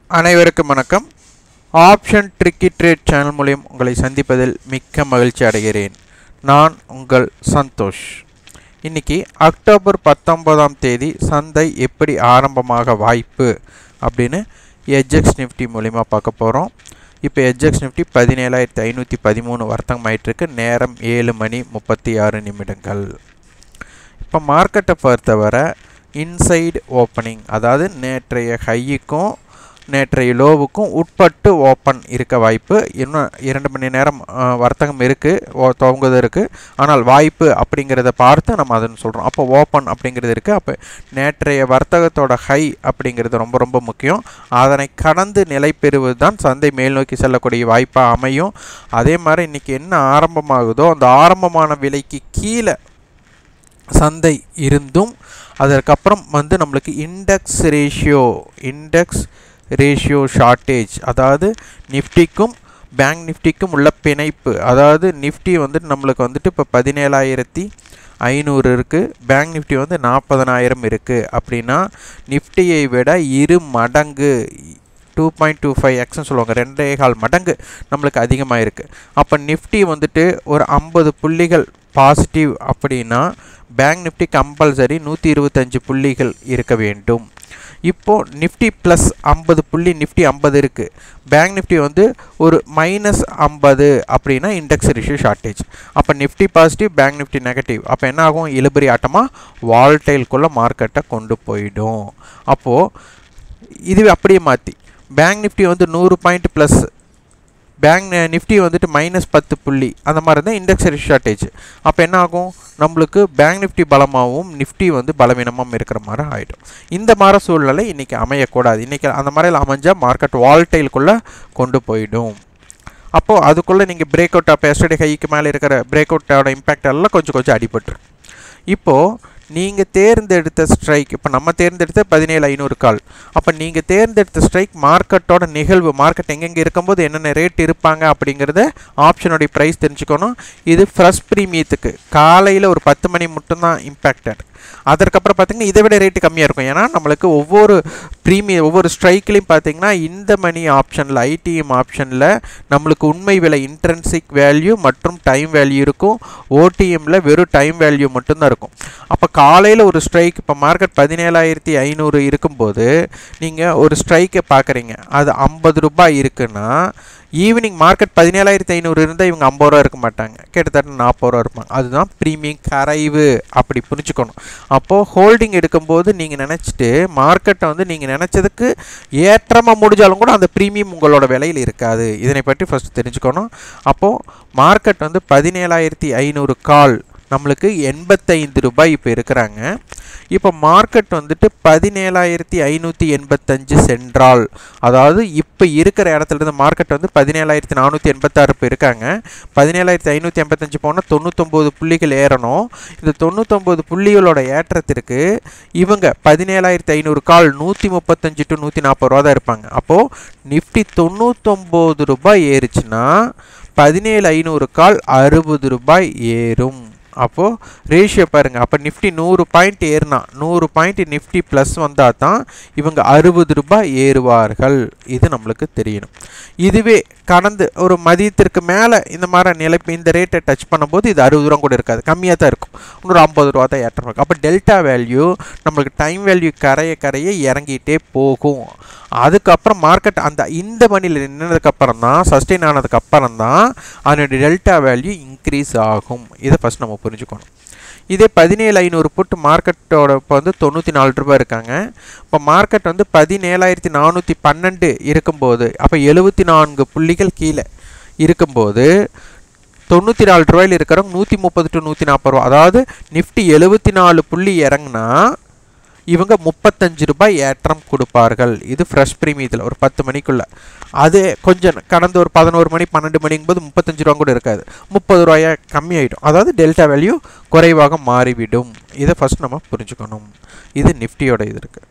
அனைவருக்கும் வணக்கம் option tricky trade channel மூலியம் உங்களை சந்திப்பதில் மிக்க மகிழ்ச்சி அடைகிறேன் நான் உங்கள் சந்தோஷ் இன்னைக்கு அக்டோபர் பத்தொன்பதாம் தேதி சந்தை எப்படி ஆரம்பமாக வாய்ப்பு அப்படின்னு எஜெக்ஸ் நிஃப்டி மூலிமா பார்க்க போகிறோம் இப்போ எஜெக்ஸ் நிஃப்டி பதினேழாயிரத்தி ஐநூற்றி பதிமூணு வர்த்தகம் ஆயிட்டிருக்கு நேரம் ஏழு மணி முப்பத்தி ஆறு நிமிடங்கள் இப்போ மார்க்கெட்டை பொறுத்தவரை இன்சைடு ஓப்பனிங் அதாவது நேற்றைய ஹையுக்கும் நேற்றைய லோவுக்கும் உட்பட்டு ஓப்பன் இருக்க வாய்ப்பு இன்னும் இரண்டு மணி நேரம் ஆ, வர்த்தகம் இருக்குது துவங்குது இருக்குது ஆனால் வாய்ப்பு அப்படிங்கிறத பார்த்து நம்ம அதுன்னு சொல்கிறோம் அப்போ ஓப்பன் அப்படிங்கிறது இருக்குது அப்போ நேற்றைய வர்த்தகத்தோட ஹை அப்படிங்கிறது ரொம்ப ரொம்ப முக்கியம் அதனை கடந்து நிலை பெறுவது தான் சந்தை மேல் நோக்கி செல்லக்கூடிய வாய்ப்பாக அமையும் அதே மாதிரி இன்றைக்கி என்ன ஆரம்பமாகுதோ அந்த ஆரம்பமான விலைக்கு கீழே சந்தை இருந்தும் அதற்கப்புறம் வந்து நம்மளுக்கு index ratio index ratio shortage அதாவது நிஃப்டிக்கும் பேங்க் நிஃப்டிக்கும் உள்ள பிணைப்பு அதாவது நிஃப்டி வந்துட்டு நம்மளுக்கு வந்துட்டு இப்போ பதினேழாயிரத்தி ஐநூறு இருக்குது பேங்க் நிஃப்டி வந்து நாற்பதனாயிரம் இருக்குது அப்படின்னா நிஃப்டியை விட இரு மடங்கு டூ பாயிண்ட் டூ ஃபைவ் எக்ஸ்னு சொல்லுவாங்க ரெண்டே கால் மடங்கு நம்மளுக்கு அதிகமாக இருக்குது அப்போ நிஃப்டி வந்துட்டு ஒரு ஐம்பது புள்ளிகள் பாசிட்டிவ் அப்படின்னா பேங்க் நிஃப்டி கம்பல்சரி நூற்றி இருபத்தஞ்சு புள்ளிகள் இருக்க வேண்டும் இப்போது நிஃப்டி ப்ளஸ் ஐம்பது புள்ளி நிஃப்டி ஐம்பது இருக்குது பேங்க் நிஃப்டி வந்து ஒரு மைனஸ் ஐம்பது அப்படின்னா இண்டெக்ஸ் ரேஷியோ ஷார்ட்டேஜ் அப்போ Nifty positive bank Nifty negative அப்போ என்ன ஆகும் இழுபறி ஆட்டமாக வால்டைல்குள்ளே மார்க்கெட்டை கொண்டு போயிடும் அப்போது இதுவே அப்படியே மாற்றி பேங்க் நிஃப்டி வந்து நூறு பாயிண்ட் ப்ளஸ் பேங்க் நிஃப்டி வந்துட்டு மைனஸ் பத்து புள்ளி அந்த மாதிரி இருந்தால் இண்டெக்ஸ் ஷார்ட்டேஜ் அப்போ என்ன ஆகும் நம்மளுக்கு பேங்க் நிஃப்டி பலமாகவும் நிஃப்டி வந்து பலவீனமாகவும் இருக்கிற மாதிரி ஆகிடும் இந்த மாதிரி சூழ்நிலை இன்றைக்கி அமையக்கூடாது இன்றைக்கி அந்த மாதிரிலாம் அமைஞ்சால் மார்க்கெட் வால்டைலுக்குள்ளே கொண்டு போயிடும் அப்போது அதுக்குள்ளே நீங்கள் பிரேக் அவுட் அப்போ எஸ்டர்டே ஹைக்கு மேலே இருக்கிற பிரேக் அவுட்டோட இம்பேக்ட் எல்லாம் கொஞ்சம் கொஞ்சம் அடிபட்டுரு இப்போது நீங்கள் தேர்ந்தெடுத்த ஸ்ட்ரைக் இப்போ நம்ம தேர்ந்தெடுத்த பதினேழு ஐநூறு கால் அப்போ நீங்கள் தேர்ந்தெடுத்த ஸ்ட்ரைக் மார்க்கெட்டோட நிகழ்வு மார்க்கெட் எங்கெங்கே இருக்கும்போது என்னென்ன ரேட் இருப்பாங்க அப்படிங்கிறத ஆப்ஷனுடைய ப்ரைஸ் தெரிஞ்சுக்கணும் இது ஃப்ரெஷ் ப்ரீமியத்துக்கு காலையில் ஒரு பத்து மணி மட்டும்தான் இம்பேக்டட் அதற்கப்புறம் பார்த்தீங்கன்னா இதை விட ரேட்டு கம்மியாக இருக்கும் ஏன்னா நம்மளுக்கு ஒவ்வொரு ப்ரீமியம் ஒவ்வொரு ஸ்ட்ரைக்லையும் பார்த்தீங்கன்னா இந்த மணி ஆப்ஷனில் ஐடிஎம் ஆப்ஷனில் நம்மளுக்கு உண்மை விலை இன்ட்ரென்சிக் வேல்யூ மற்றும் டைம் வேல்யூ இருக்கும் ஓடிஎம்மில் வெறும் டைம் வேல்யூ மட்டும்தான் இருக்கும் அப்போ காலையில் ஒரு ஸ்ட்ரைக் இப்போ மார்க்கெட் பதினேழாயிரத்தி ஐநூறு இருக்கும்போது நீங்கள் ஒரு ஸ்ட்ரைக்கை பார்க்குறீங்க அது ஐம்பது ரூபாய் இருக்குன்னா ஈவினிங் மார்க்கெட் பதினேழாயிரத்தி ஐநூறு இருந்தால் இவங்க ஐம்பது ரூபா இருக்க மாட்டாங்க கிட்டத்தட்ட நாற்பது ரூபா இருப்பாங்க அதுதான் ப்ரீமியம் கரைவு அப்படி புரிஞ்சுக்கணும் அப்போது ஹோல்டிங் எடுக்கும்போது நீங்கள் நினச்சிட்டு மார்க்கெட்டை வந்து நீங்கள் நினச்சதுக்கு ஏற்றமாக முடிஞ்சாலும் கூட அந்த ப்ரீமியம் உங்களோட விலையில் இருக்காது இதனை பற்றி ஃபஸ்ட்டு தெரிஞ்சுக்கணும் அப்போது மார்க்கெட் வந்து பதினேழாயிரத்தி ஐநூறு கால் நம்மளுக்கு எண்பத்தைந்து ரூபாய் இப்போ இருக்கிறாங்க இப்போ மார்க்கெட் வந்துட்டு பதினேழாயிரத்தி ஐநூற்றி எண்பத்தஞ்சு சென்றால் அதாவது இப்போ இருக்கிற இடத்துல இருந்து மார்க்கெட் வந்து பதினேழாயிரத்தி நானூற்றி எண்பத்தாறு இப்போ இருக்காங்க பதினேழாயிரத்தி ஐநூற்றி எண்பத்தஞ்சு போனால் தொண்ணூத்தொம்பது புள்ளிகள் ஏறணும் இந்த தொண்ணூத்தொம்பது புள்ளிகளோட ஏற்றத்திற்கு இவங்க பதினேழாயிரத்தி ஐநூறு கால் நூற்றி முப்பத்தஞ்சு டு நூற்றி நாற்பது ரூபா தான் இருப்பாங்க அப்போது நிஃப்டி தொண்ணூத்தொம்பது ரூபாய் ஏறுச்சுன்னா பதினேழு ஐநூறு கால் அறுபது ரூபாய் ஏறும் அப்போது ரேஷியோ பாருங்கள் அப்போ நிஃப்டி நூறு பாயிண்ட் ஏறினா நூறு பாயிண்ட் நிஃப்டி ப்ளஸ் வந்தால் தான் இவங்க அறுபது ரூபாய் ஏறுவார்கள் இது நம்மளுக்கு தெரியணும் இதுவே கடந்து ஒரு மதியத்திற்கு மேலே இந்த மாதிரி நிலை இந்த ரேட்டை டச் பண்ணும்போது இது அறுபது ரூபா கூட இருக்காது கம்மியாக தான் இருக்கும் இன்னொரு ஐம்பது ரூபா தான் ஏற்றம் இருக்கும் அப்போ டெல்டா வேல்யூ நம்மளுக்கு டைம் வேல்யூ கரைய கரைய இறங்கிட்டே போகும் அதுக்கப்புறம் மார்க்கெட் அந்த இந்த மணியில் நின்னதுக்கப்புறம் தான் சஸ்டெயின் ஆனதுக்கப்புறம் தான் அதனுடைய டெல்டா வேல்யூ இன்க்ரீஸ் ஆகும் இதை ஃபஸ்ட் நம்ம புரிஞ்சுக்கணும் இதே பதினேழு ஐநூறு புட்டு மார்க்கெட்டோட இப்போ வந்து தொண்ணூற்றி நாலு ரூபாய் இருக்காங்க இப்போ மார்க்கெட் வந்து பதினேழாயிரத்தி நானூற்றி பன்னெண்டு இருக்கும்போது அப்போ எழுபத்தி நான்கு புள்ளிகள் கீழே இருக்கும்போது தொண்ணூற்றி நாலு ரூபாயில் இருக்கிறவங்க நூற்றி முப்பது டு நூற்றி நாற்பது ரூபா அதாவது நிஃப்டி எழுபத்தி நாலு புள்ளி இறங்குனா இவங்க முப்பத்தஞ்சு ரூபாய் ஏற்றம் கொடுப்பார்கள் இது ஃப்ரெஷ் ப்ரீமியத்தில் ஒரு பத்து மணிக்குள்ளே அது கொஞ்சம் கடந்த ஒரு பதினோரு மணி பன்னெண்டு மணிங்கும்போது முப்பத்தஞ்சு ரூபா கூட இருக்காது முப்பது ரூபாயா கம்மியாயிடும் அதாவது டெல்டா வேல்யூ குறைவாக மாறிவிடும் இதை ஃபஸ்ட் நம்ம புரிஞ்சுக்கணும் இது நிஃப்டியோட இது இருக்குது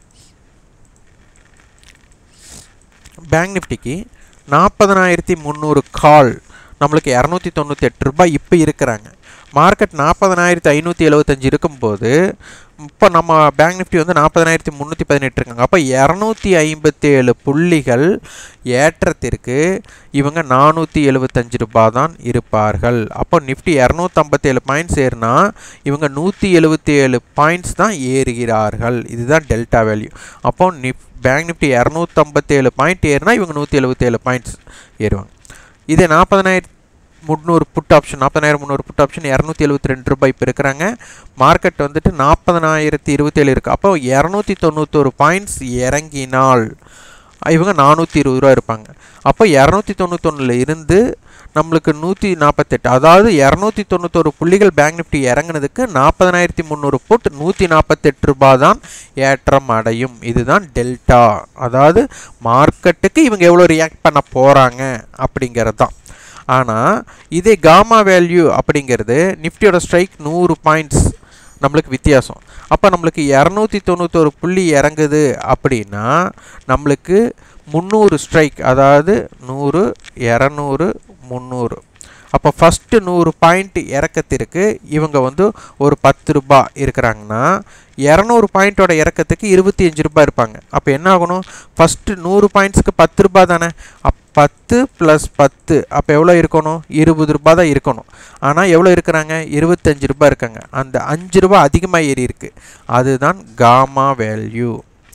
பேங்க் நிஃப்டிக்கு நாற்பதனாயிரத்தி முந்நூறு கால் நம்மளுக்கு இரநூத்தி தொண்ணூற்றி எட்டு ரூபாய் இப்போ இருக்கிறாங்க மார்க்கெட் நாற்பதனாயிரத்தி ஐநூற்றி எழுபத்தஞ்சு இருக்கும்போது இப்போ நம்ம பேங்க் நிஃப்டி வந்து நாற்பதனாயிரத்தி முந்நூற்றி பதினெட்டு இருக்காங்க அப்போ இரநூத்தி ஐம்பத்தேழு புள்ளிகள் ஏற்றத்திற்கு இவங்க நானூற்றி எழுபத்தஞ்சு ரூபாய் தான் இருப்பார்கள் அப்போ நிஃப்டி இரநூத்தம்பத்தேழு பாயிண்ட்ஸ் ஏறுனா இவங்க நூற்றி எழுபத்தி ஏழு பாயிண்ட்ஸ் தான் ஏறுகிறார்கள் இதுதான் டெல்டா வேல்யூ அப்போ நிஃப் பேங்க் நிஃப்டி இரநூத்தம்பத்தேழு பாயிண்ட் ஏறுனா இவங்க நூற்றி எழுபத்தேழு பாயிண்ட்ஸ் ஏறுவாங்க இதே நாற்பதனாயிரத்தி முந்நூறு புட் ஆப்ஷன் நாற்பதாயிரம் முந்நூறு புட் ஆப்ஷன் இரநூத்தி எழுபத்தி ரெண்டு ரூபாய் இப்போ இருக்கிறாங்க மார்க்கெட் வந்துட்டு நாற்பதனாயிரத்தி இருபத்தேழு இருக்குது அப்போ இரநூத்தி தொண்ணூத்தொரு பாயிண்ட்ஸ் இறங்கினால் இவங்க நானூற்றி இருபது ரூபா இருப்பாங்க அப்போ இரநூத்தி தொண்ணூத்தொன்னில் இருந்து நம்மளுக்கு நூற்றி நாற்பத்தெட்டு அதாவது இரநூத்தி தொண்ணூத்தொரு புள்ளிகள் பேங்க் நிஃப்டி இறங்குனதுக்கு நாற்பதனாயிரத்தி முந்நூறு புட் நூற்றி நாற்பத்தெட்டு ரூபாய் தான் ஏற்றம் அடையும் இதுதான் டெல்டா அதாவது மார்க்கெட்டுக்கு இவங்க எவ்வளோ ரியாக்ட் பண்ண போகிறாங்க அப்படிங்கிறது தான் ஆனால் இதே காமா வேல்யூ அப்படிங்கிறது நிஃப்டியோட ஸ்ட்ரைக் நூறு பாயிண்ட்ஸ் நம்மளுக்கு வித்தியாசம் அப்போ நம்மளுக்கு இரநூத்தி தொண்ணூத்தொரு புள்ளி இறங்குது அப்படின்னா நம்மளுக்கு முந்நூறு ஸ்ட்ரைக் அதாவது நூறு இரநூறு முந்நூறு அப்போ ஃபஸ்ட்டு நூறு பாயிண்ட் இறக்கத்திற்கு இவங்க வந்து ஒரு பத்து ரூபா இருக்கிறாங்கன்னா இரநூறு பாயிண்ட்டோட இறக்கத்துக்கு இருபத்தி அஞ்சு ரூபாய் இருப்பாங்க அப்போ என்ன ஆகணும் ஃபஸ்ட்டு நூறு பாயிண்ட்ஸ்க்கு பத்து ரூபாய் தானே அப் பத்து ப்ளஸ் பத்து அப்போ எவ்வளோ இருக்கணும் இருபது ரூபா தான் இருக்கணும் ஆனால் எவ்வளோ இருக்கிறாங்க இருபத்தஞ்சு ரூபாய் இருக்காங்க அந்த அஞ்சு ரூபாய் அதிகமாக ஏறி இருக்கு அதுதான் காமா வேல்யூ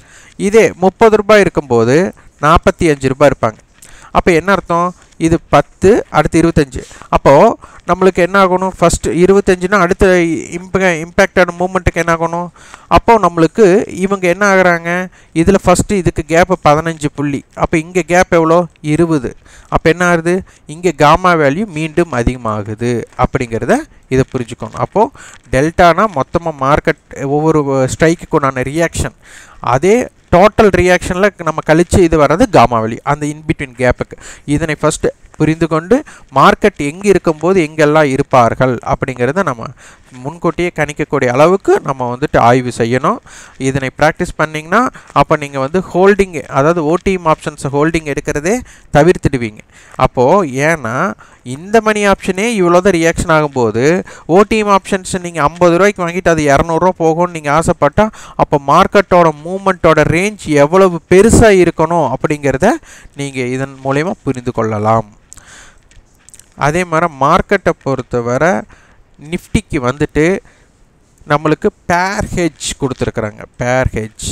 இதே முப்பது ரூபாய் இருக்கும்போது நாற்பத்தி அஞ்சு ரூபாய் இருப்பாங்க அப்போ என்ன அர்த்தம் இது பத்து அடுத்து இருபத்தஞ்சு அப்போது நம்மளுக்கு என்ன ஆகணும் ஃபஸ்ட்டு இருபத்தஞ்சுனா அடுத்த இம்ப இம்பேக்டட் மூமெண்ட்டுக்கு என்ன ஆகணும் அப்போ நம்மளுக்கு இவங்க என்ன ஆகுறாங்க இதில் ஃபஸ்ட்டு இதுக்கு கேப்பு பதினஞ்சு புள்ளி அப்போ இங்கே கேப் எவ்வளோ இருபது அப்போ என்ன ஆகுது இங்கே காமா வேல்யூ மீண்டும் அதிகமாகுது அப்படிங்கிறத இதை புரிஞ்சுக்கணும் அப்போது டெல்டானா மொத்தமாக மார்க்கெட் ஒவ்வொரு ஸ்ட்ரைக்குக்கு உண்டான ரியாக்ஷன் அதே டோட்டல் ரியாக்ஷனில் நம்ம கழிச்சு இது வர்றது காமா வேல்யூ அந்த இன்பிட்வீன் கேப்புக்கு இதனை ஃபஸ்ட்டு புரிந்து கொண்டு மார்க்கெட் எங்கே இருக்கும்போது எங்கெல்லாம் இருப்பார்கள் அப்படிங்கிறத நம்ம முன்கூட்டியே கணிக்கக்கூடிய அளவுக்கு நம்ம வந்துட்டு ஆய்வு செய்யணும் இதனை ப்ராக்டிஸ் பண்ணிங்கன்னா அப்போ நீங்கள் வந்து ஹோல்டிங் அதாவது ஓடிஎம் ஆப்ஷன்ஸை ஹோல்டிங் எடுக்கிறதே தவிர்த்துடுவீங்க அப்போது ஏன்னா இந்த மணி ஆப்ஷனே இவ்வளோ தான் ரியாக்ஷன் ஆகும்போது ஓடிஎம் ஆப்ஷன்ஸ் நீங்கள் ஐம்பது ரூபாய்க்கு வாங்கிட்டு அது இரநூறுவா போகும்னு நீங்கள் ஆசைப்பட்டால் அப்போ மார்க்கெட்டோட மூமெண்ட்டோட ரேஞ்ச் எவ்வளவு பெருசாக இருக்கணும் அப்படிங்கிறத நீங்கள் இதன் மூலயமா புரிந்து கொள்ளலாம் அதே மாதிரி மார்க்கெட்டை பொறுத்தவரை நிஃப்டிக்கு வந்துட்டு நம்மளுக்கு பேர் ஹெட்ஜ் கொடுத்துருக்குறாங்க பேர் ஹெட்ஜ்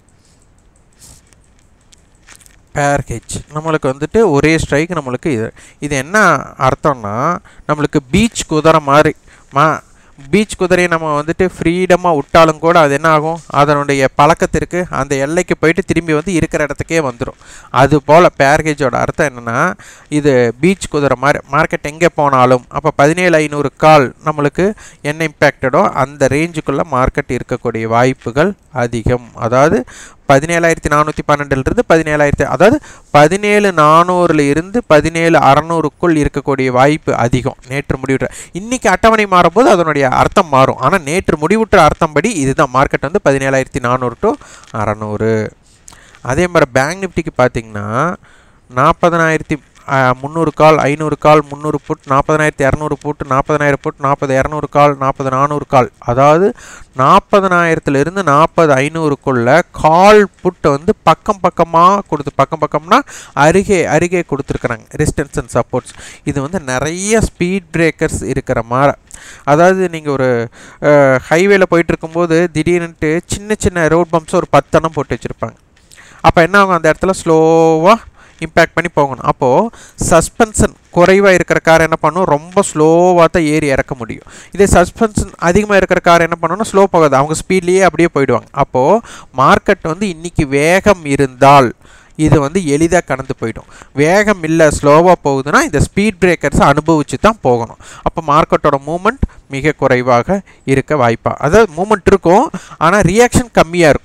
பேர் ஹெட்ஜ் நம்மளுக்கு வந்துட்டு ஒரே ஸ்ட்ரைக் நம்மளுக்கு இது இது என்ன அர்த்தம்னா நம்மளுக்கு பீச் குதிரை மாதிரி மா பீச் குதிரையை நம்ம வந்துட்டு ஃப்ரீடமாக விட்டாலும் கூட அது என்ன ஆகும் அதனுடைய பழக்கத்திற்கு அந்த எல்லைக்கு போயிட்டு திரும்பி வந்து இருக்கிற இடத்துக்கே வந்துடும் அது போல் பேர்கேஜோட அர்த்தம் என்னென்னா இது பீச் குதிரை மாதிரி மார்க்கெட் எங்கே போனாலும் அப்போ பதினேழு ஐநூறு கால் நம்மளுக்கு என்ன இம்பேக்டடோ அந்த ரேஞ்சுக்குள்ளே மார்க்கெட் இருக்கக்கூடிய வாய்ப்புகள் அதிகம் அதாவது பதினேழாயிரத்தி நானூற்றி பன்னெண்டுலேருந்து பதினேழாயிரத்தி அதாவது பதினேழு நானூறுல இருந்து பதினேழு அறநூறுக்குள் இருக்கக்கூடிய வாய்ப்பு அதிகம் நேற்று முடிவுற்ற இன்னைக்கு அட்டவணை மாறும்போது அதனுடைய அர்த்தம் மாறும் ஆனால் நேற்று முடிவுற்ற அர்த்தம் படி இதுதான் மார்க்கெட் வந்து பதினேழாயிரத்தி நானூறு டு அறநூறு அதே மாதிரி பேங்க் நிஃப்டிக்கு பார்த்தீங்கன்னா நாற்பதனாயிரத்தி முந்நூறு கால் ஐநூறு கால் முந்நூறு புட் நாற்பதனாயிரத்தி இரநூறு புட் நாற்பதனாயிரம் புட் நாற்பது இரநூறு கால் நாற்பது நானூறு கால் அதாவது நாற்பதனாயிரத்துலேருந்து நாற்பது ஐநூறுக்குள்ள கால் புட்டை வந்து பக்கம் பக்கமாக கொடுத்து பக்கம் பக்கம்னா அருகே அருகே கொடுத்துருக்குறாங்க ரெசிஸ்டன்ஸ் அண்ட் சப்போர்ட்ஸ் இது வந்து நிறைய ஸ்பீட் பிரேக்கர்ஸ் இருக்கிற மாதிரி அதாவது நீங்கள் ஒரு ஹைவேல போயிட்டு இருக்கும்போது திடீர்னுட்டு சின்ன சின்ன ரோட் பம்ப்ஸ் ஒரு பத்தனம் போட்டு வச்சுருப்பாங்க அப்போ என்ன ஆகும் அந்த இடத்துல ஸ்லோவாக இம்பேக்ட் பண்ணி போகணும் அப்போது சஸ்பென்ஷன் குறைவாக இருக்கிற கார் என்ன பண்ணும் ரொம்ப ஸ்லோவாக தான் ஏறி இறக்க முடியும் இதே சஸ்பென்ஷன் அதிகமாக இருக்கிற கார் என்ன பண்ணணும்னா ஸ்லோ போகாது அவங்க ஸ்பீட்லேயே அப்படியே போயிடுவாங்க அப்போது மார்க்கெட் வந்து இன்றைக்கி வேகம் இருந்தால் இது வந்து எளிதாக கடந்து போயிடும் வேகம் இல்லை ஸ்லோவாக போகுதுன்னா இந்த ஸ்பீட் பிரேக்கர்ஸை அனுபவித்து தான் போகணும் அப்போ மார்க்கெட்டோட மூமெண்ட் மிக குறைவாக இருக்க வாய்ப்பா அதாவது மூமெண்ட் இருக்கும் ஆனால் ரியாக்ஷன் கம்மியாக இருக்கும்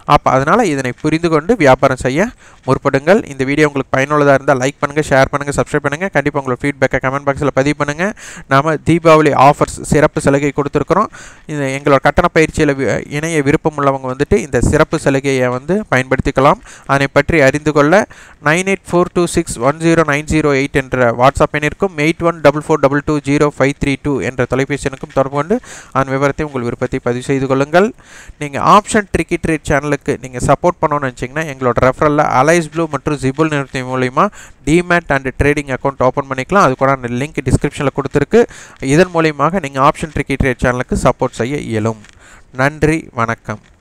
அப்போ அதனால் இதனை புரிந்து கொண்டு வியாபாரம் செய்ய முற்படுங்கள் இந்த வீடியோ உங்களுக்கு பயனுள்ளதாக இருந்தால் லைக் பண்ணுங்கள் ஷேர் பண்ணுங்கள் சப்ஸ்கிரைப் பண்ணுங்கள் கண்டிப்பாக உங்களோட ஃபீட்பேக்கை கமெண்ட் பாக்ஸில் பதிவு பண்ணுங்கள் நாம் தீபாவளி ஆஃபர்ஸ் சிறப்பு சலுகை கொடுத்துருக்குறோம் இந்த எங்களோட கட்டண பயிற்சியில் வி- இணைய விருப்பம் உள்ளவங்க வந்துட்டு இந்த சிறப்பு சலுகையை வந்து பயன்படுத்திக்கலாம் அதனை பற்றி அறிந்து கொள்ள nine eight four two six one zero nine zero eight என்ற வாட்ஸ்அப் எண்ணிற்கும் eight one double four double two zero five three two என்ற தொலைபேசி எண்ணுக்கும் தொடர்பு கொண்டு அதன் விவரத்தை உங்கள் விருப்பத்தை பதிவு செய்து கொள்ளுங்கள் நீங்கள் ஆப்ஷன் ட்ரிக்கி ட்ரேட் சேனலுக்கு நீங்கள் சப்போர்ட் பண்ணணும்னு நினச்சிங்கன்னா எங்களோட ரெஃபரலில் அலைஸ் ப்ளூ மற்றும் ஜிபுல் நிறுவனத்தின் மூலிமா demat and trading account open பண்ணிக்கலாம் அதுக்கூட லிங்க் டிஸ்கிரிப்ஷனில் கொடுத்துருக்கு இதன் மூலியமாக நீங்கள் ஆப்ஷன் ட்ரிக்கி ட்ரேட் சேனலுக்கு சப்போர்ட் செய்ய இயலும் நன்றி வணக்கம்